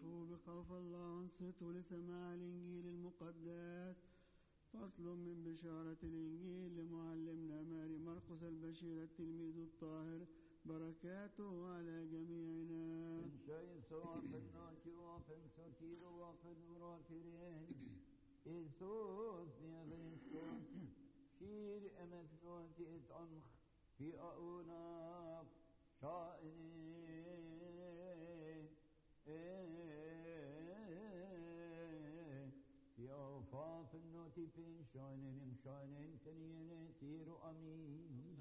اعترفوا بخوف الله وانصتوا لسماع الإنجيل المقدس فصل من بشارة الإنجيل لمعلمنا ماري مرقس البشير التلميذ الطاهر بركاته على جميعنا En skjøyen så åpen og til åpen så tid og åpen ord til ren. Jesus nevenstos, skir emet nå til et ank, fi aunaf, sjane. Fi avfafen nå til pensjonen, imsjonen, tenjene, tiro amin.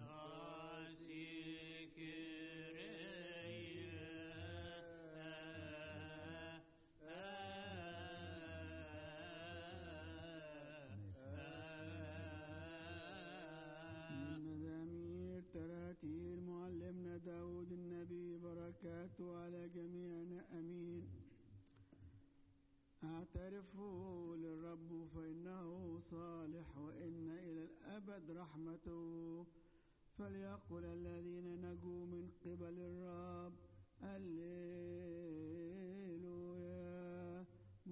مزامير تراتير معلمنا داود النبي بركاته على جميعنا أمين اعترفوا للرب فإنه صالح وإن إلى الأبد رحمته فليقل الذين نجوا من قبل الرب هللويا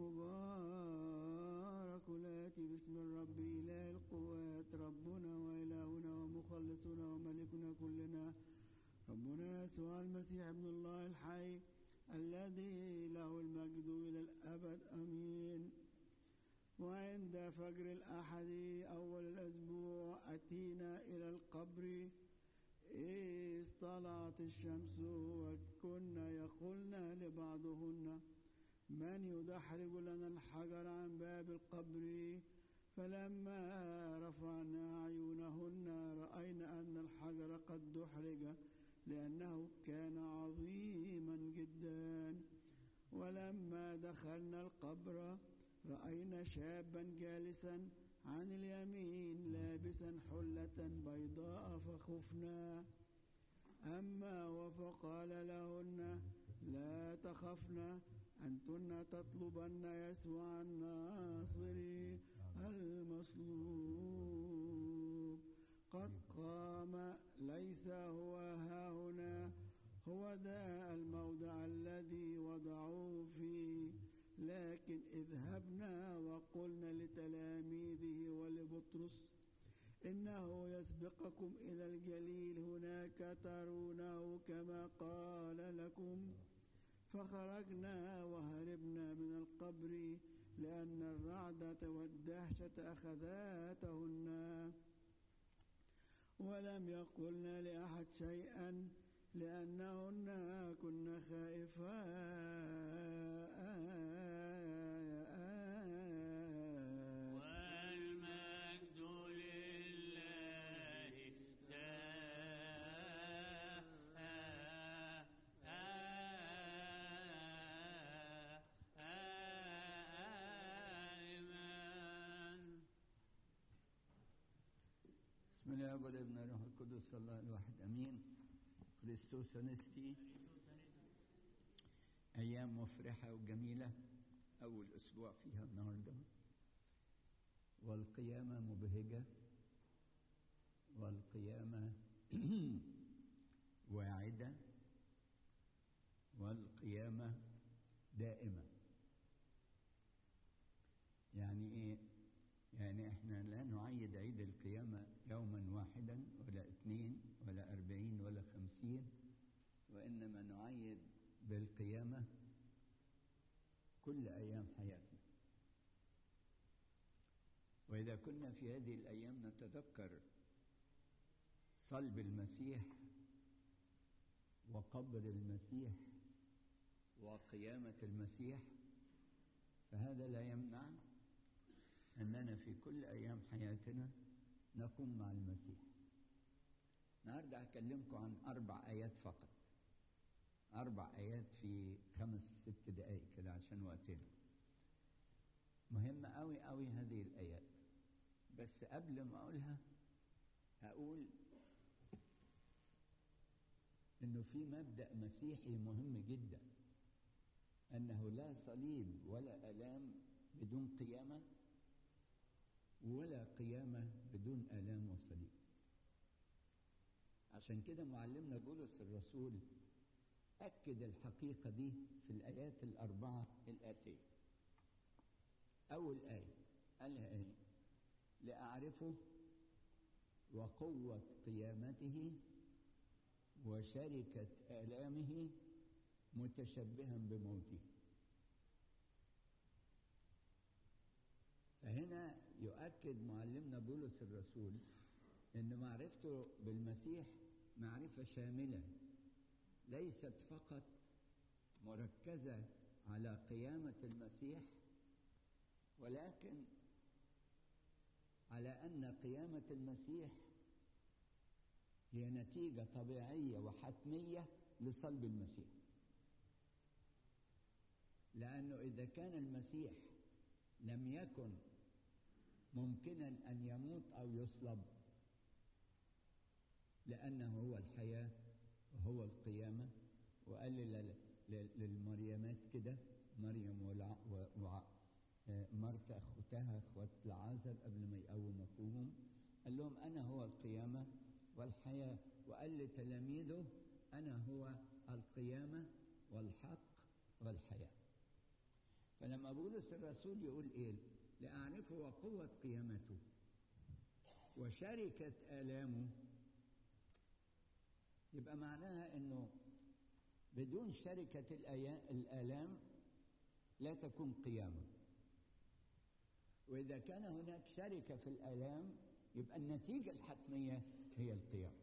مبارك الآتي باسم الرب إله القوات ربنا وإلهنا ومخلصنا وملكنا كلنا ربنا يسوع المسيح ابن الله الحي الذي له المجد إلى الأبد أمين وعند فجر الأحد أول الأسبوع أتينا إلى القبر إذ طلعت الشمس وكنا يقولن لبعضهن من يدحرج لنا الحجر عن باب القبر فلما رفعنا عيونهن رأينا أن الحجر قد دحرج لأنه كان عظيما جدا ولما دخلنا القبر رأينا شابا جالسا عن اليمين لابسا حلة بيضاء فخفنا أما وفقال لهن لا تخفن أنتن تطلبن يسوع الناصري المصلوب قد قام ليس هو ها هنا هو ذا الموضع الذي وضعوه فيه لكن اذهبنا وقلنا لتلاميذه ولبطرس إنه يسبقكم إلى الجليل هناك ترونه كما قال لكم فخرجنا وهربنا من القبر لأن الرعدة والدهشة أخذاتهن ولم يقلن لأحد شيئا لأنهن كن خائفات والمجد لله دائما بسم الله والابن والروح القدس الله الواحد امين كريستوس انستي ايام مفرحه وجميله اول اسبوع فيها النهارده والقيامه مبهجه والقيامه واعده والقيامه دائمه يعني ايه يعني احنا لا نعيد عيد القيامة يوما واحدا ولا اثنين ولا أربعين ولا خمسين وإنما نعيد بالقيامة كل أيام حياتنا وإذا كنا في هذه الأيام نتذكر صلب المسيح وقبر المسيح وقيامة المسيح فهذا لا يمنع أننا في كل أيام حياتنا نكون مع المسيح النهاردة هكلمكم عن أربع آيات فقط أربع آيات في خمس ست دقايق كده عشان وقتنا مهمة أوي أوي هذه الآيات بس قبل ما أقولها هقول إنه في مبدأ مسيحي مهم جدا أنه لا صليب ولا آلام بدون قيامة ولا قيامة بدون آلام وصليب عشان كده معلمنا بولس الرسول أكد الحقيقة دي في الآيات الأربعة الآتية أول آية قالها إيه؟ لأعرفه وقوة قيامته وشركة آلامه متشبها بموته فهنا يؤكد معلمنا بولس الرسول ان معرفته بالمسيح معرفه شامله ليست فقط مركزه على قيامه المسيح ولكن على ان قيامه المسيح هي نتيجه طبيعيه وحتميه لصلب المسيح لانه اذا كان المسيح لم يكن ممكنا ان يموت او يصلب لانه هو الحياه وهو القيامه وقال لل- لل- للمريمات كده مريم والع... و... وع... آه، مرثا اختها اخوات العازر قبل ما يقوم اخوهم قال لهم انا هو القيامه والحياه وقال لتلاميذه انا هو القيامه والحق والحياه فلما بولس الرسول يقول ايه لاعرفه وقوه قيامته وشركه الامه يبقى معناها انه بدون شركه الآيا- الالام لا تكون قيامه واذا كان هناك شركه في الالام يبقى النتيجه الحتميه هي القيامه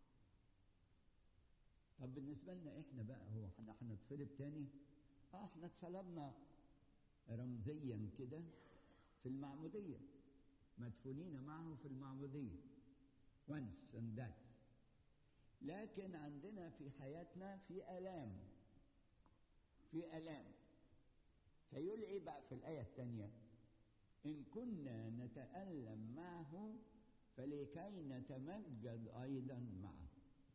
طب بالنسبه لنا احنا بقى هو احنا هنتصلب تاني اه احنا اتصلبنا رمزيا كده في المعموديه مدفونين معه في المعموديه once and that لكن عندنا في حياتنا في آلام في آلام فيقول ايه بقى في الآية الثانية إن كنا نتألم معه فلكي نتمجد أيضا معه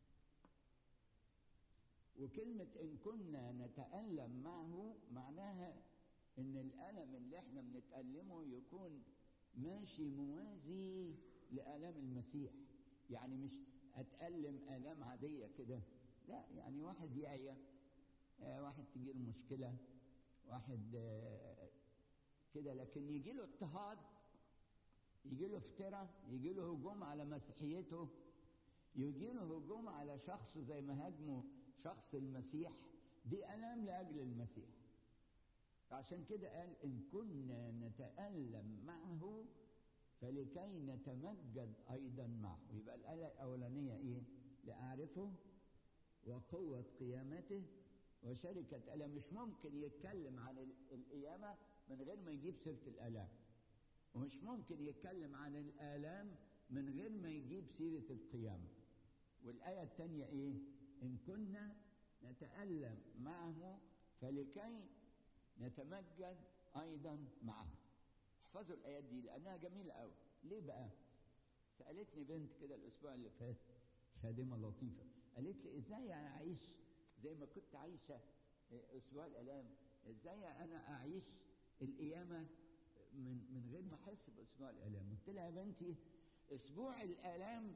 وكلمة إن كنا نتألم معه معناها إن الألم اللي إحنا بنتألمه يكون ماشي موازي لآلام المسيح يعني مش أتألم آلام عادية كده لا يعني واحد يعيا آه، واحد تجيله مشكلة واحد آه، كده لكن يجي له اضطهاد يجي له افتراء يجي له هجوم على مسيحيته يجي له هجوم على شخص زي ما هاجموا شخص المسيح دي ألام لأجل المسيح عشان كده قال إن كنا نتألم معه فلكي نتمجد أيضا معه يبقى الآية الأولانية إيه؟ لأعرفه وقوة قيامته وشركة ألم مش ممكن يتكلم عن ال- القيامة من غير ما يجيب سيرة الآلام ومش ممكن يتكلم عن الآلام من غير ما يجيب سيرة القيامة والآية الثانية إيه؟ إن كنا نتألم معه فلكي نتمجد أيضا معه احفظوا الآيات دي لأنها جميلة أوي ليه بقى؟ سألتني بنت كده الأسبوع اللي فات خادمة لطيفة قالت لي إزاي أنا أعيش زي ما كنت عايشة أسبوع الآلام إزاي أنا أعيش القيامة من من غير ما أحس بأسبوع الآلام قلت لها يا بنتي أسبوع الآلام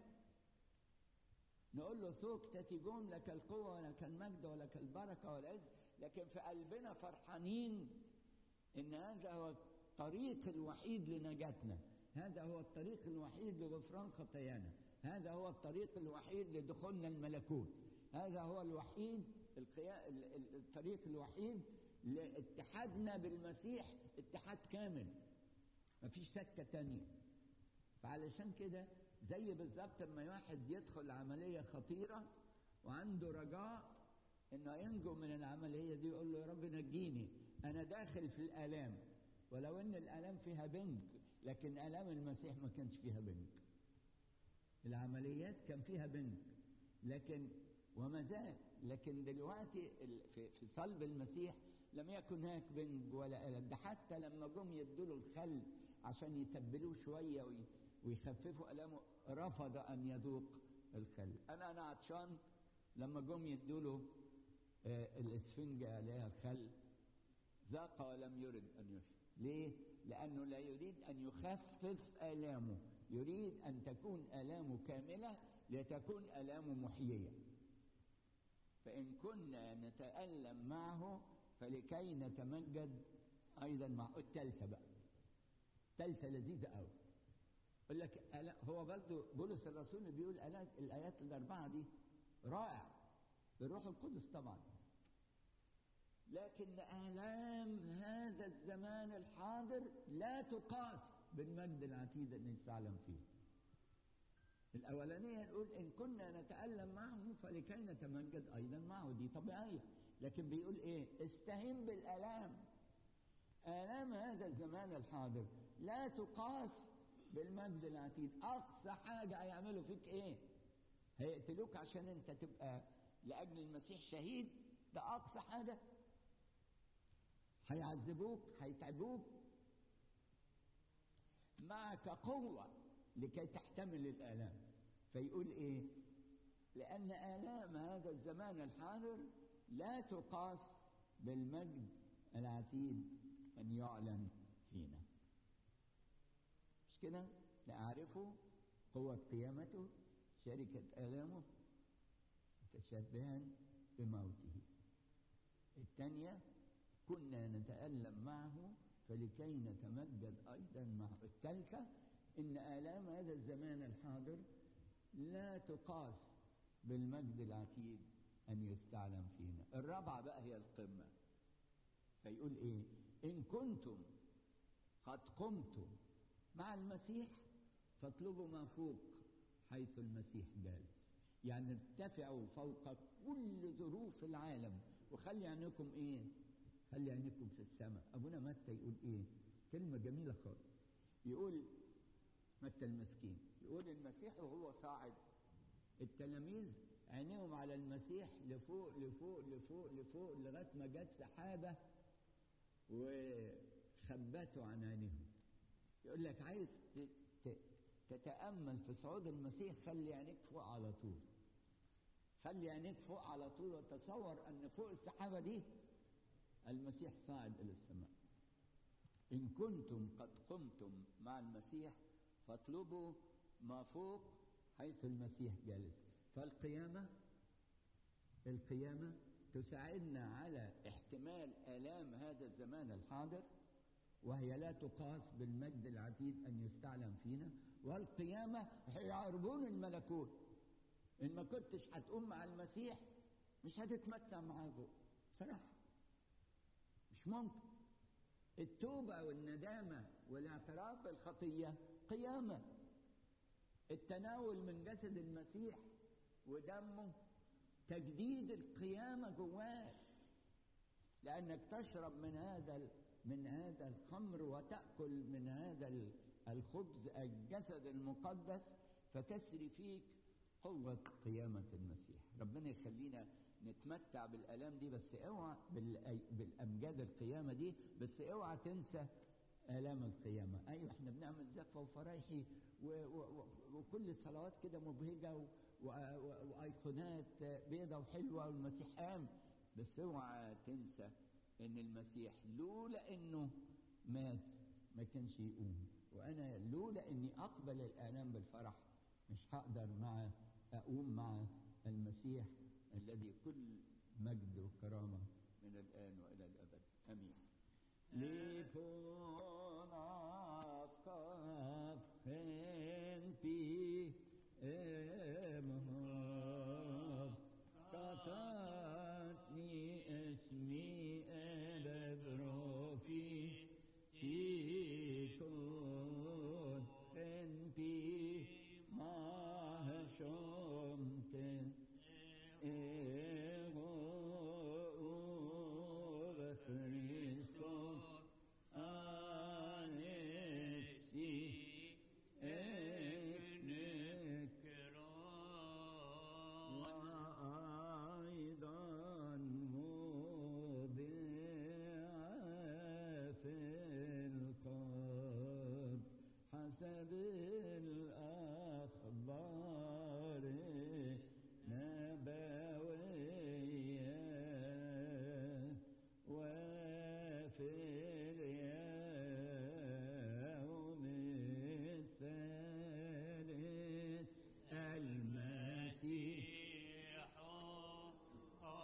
نقول له ثوك تتجون لك القوة ولك المجد ولك البركة والعز لكن في قلبنا فرحانين إن هذا هو الطريق الوحيد لنجاتنا هذا هو الطريق الوحيد لغفران خطايانا هذا هو الطريق الوحيد لدخولنا الملكوت هذا هو الوحيد القيا... ال- ال- الطريق الوحيد لاتحادنا بالمسيح اتحاد كامل مفيش سكة تانية فعلشان كده زي بالظبط لما واحد يدخل عملية خطيرة وعنده رجاء انه ينجو من العملية دي يقول له يا رب نجيني انا داخل في الالام ولو ان الالام فيها بنج لكن الام المسيح ما كانش فيها بنج العمليات كان فيها بنج لكن وما زال لكن دلوقتي ال- في في صلب المسيح لم يكن هناك بنج ولا ألم ده حتى لما جم يدوا له الخل عشان يتبلوه شوية وي- ويخففوا ألامه رفض أن يذوق الخل أنا أنا عطشان لما جم يدوا له آه، الإسفنجة عليها خل ذاق ولم يرد أن يشرب ليه؟ لأنه لا يريد أن يخفف آلامه يريد أن تكون آلامه كاملة لتكون آلامه محيية فإن كنا نتألم معه فلكي نتمجد أيضا معه التالتة بقى التالتة لذيذة قوي يقول لك ألا- هو برضه بولس الرسول بيقول آلات- الآيات الأربعة دي رائع بالروح القدس طبعا لكن آلام هذا الزمان الحاضر لا تقاس بالمجد العتيد الذي نستعلم فيه الأولانية نقول إن كنا نتألم معه فلكي نتمجد أيضا معه دي طبيعية لكن بيقول إيه استهن بالآلام آلام هذا الزمان الحاضر لا تقاس بالمجد العتيد أقصى حاجة هيعملوا فيك إيه هيقتلوك عشان أنت تبقى لأجل المسيح شهيد ده أقصى حاجة هيعذبوك هيتعبوك معك قوة لكي تحتمل الآلام فيقول إيه لأن آلام هذا الزمان الحاضر لا تقاس بالمجد العتيد أن يعلن فينا مش كده نعرفه قوة قيامته شركة آلامه متشبها بموته الثانية كنا نتألم معه فلكي نتمجد أيضا معه الثالثة إن آلام هذا الزمان الحاضر لا تقاس بالمجد العتيد أن يستعلم فينا الرابعة بقى هي القمة فيقول إيه إن كنتم قد قمتم مع المسيح فاطلبوا ما فوق حيث المسيح جالس يعني ارتفعوا فوق كل ظروف العالم وخلي عينكم ايه خلي عينكم في السماء ابونا متى يقول ايه كلمه جميله خالص يقول متى المسكين يقول المسيح وهو صاعد التلاميذ عينيهم على المسيح لفوق لفوق لفوق لفوق لغايه ما جت سحابه وخبته عن عينيهم يقول لك عايز ت- ت- تتامل في صعود المسيح خلي عينيك فوق على طول خلي عينيك فوق على طول وتصور ان فوق السحابه دي المسيح صاعد الى السماء ان كنتم قد قمتم مع المسيح فاطلبوا ما فوق حيث المسيح جالس فالقيامه القيامه تساعدنا على احتمال الام هذا الزمان الحاضر وهي لا تقاس بالمجد العتيد ان يستعلم فينا والقيامه هي عربون الملكوت ان ما كنتش هتقوم مع المسيح مش هتتمتع معاه بصراحه مش ممكن التوبه والندامه والاعتراف بالخطيه قيامه التناول من جسد المسيح ودمه تجديد القيامه جواك لانك تشرب من هذا ال- من هذا الخمر وتاكل من هذا ال- الخبز الجسد المقدس فتسري فيك قوه قيامه المسيح ربنا يخلينا نتمتع بالالام دي بس اوعى بالأي- بالامجاد القيامه دي بس اوعى تنسى آلام القيامة أيوة احنا بنعمل زفة وفرايحي و و و وكل الصلوات كده مبهجة و و و وأيقونات بيضة وحلوة والمسيح قام بس اوعى تنسى إن المسيح لولا إنه مات ما كانش يقوم وأنا لولا إني أقبل الآلام بالفرح مش هقدر مع أقوم مع المسيح الذي كل مجد وكرامة من الآن وإلى الأبد آمين لفون أفقاف في إمهاب قطعتني اسمي ألبرو في تيكون في ما شمت حسب الأخبار نبوية وفي اليوم الثالث المسيح المسيح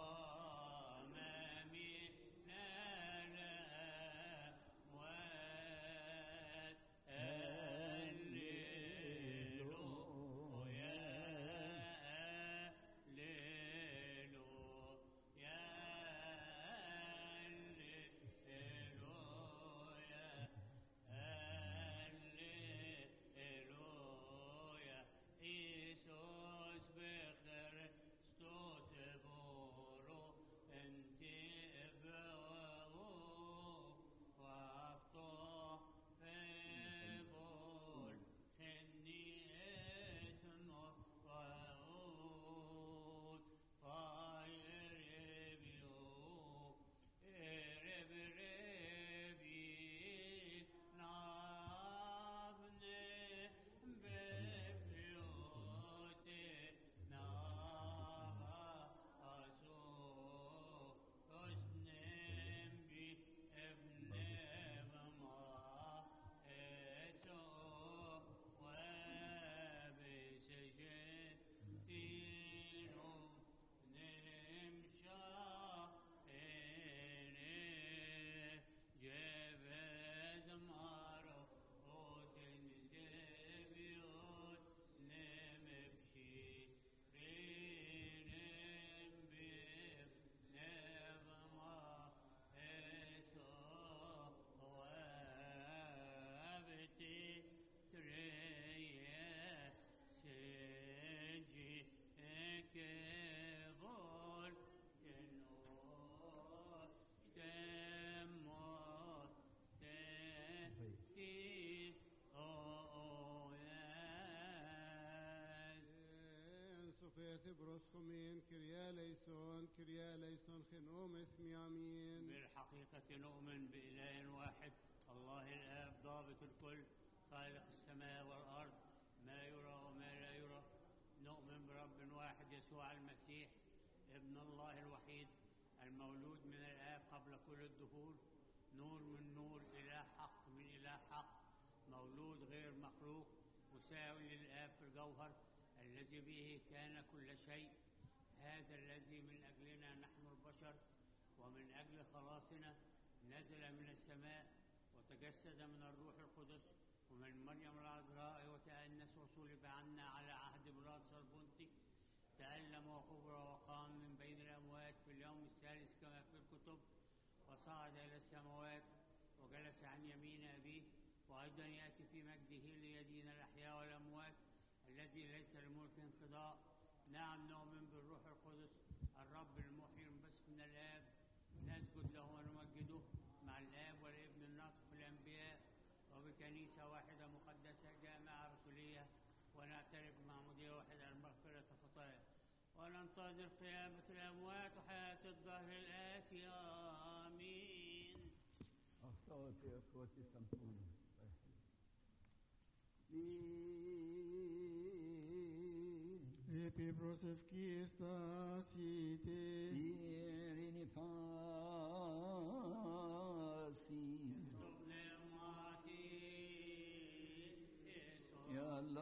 بروسخومين كريا ليسون كريا ليسون خنوم اسمي امين بالحقيقة نؤمن بإله واحد الله الآب ضابط الكل خالق السماء والأرض ما يرى وما لا يرى نؤمن برب واحد يسوع المسيح ابن الله الوحيد المولود من الآب قبل كل الدهور نور من نور إله حق من إله حق مولود غير مخلوق مساوي للآب في الجوهر الذي به كان كل شيء هذا الذي من أجلنا نحن البشر ومن أجل خلاصنا نزل من السماء وتجسد من الروح القدس ومن مريم العذراء وتأنس وصلب عنا على عهد بلاطس البنطي تألم وكبر وقام من بين الأموات في اليوم الثالث كما في الكتب وصعد إلى السماوات وجلس عن يمين أبيه وأيضا يأتي في مجده ليدين الأحياء والأموات الذي ليس لملك انقضاء نعم نؤمن بالروح القدس الرب المحيي بس من الآب نسجد له ونمجده مع الآب والابن الناطق في الأنبياء وبكنيسة واحدة مقدسة جامعة رسولية ونعترف بمعمودية واحدة المغفرة الخطايا وننتظر قيامة الأموات وحياة الظهر الآتي آمين أخطأت إخوتي سامحوني Epi prosevki estasite,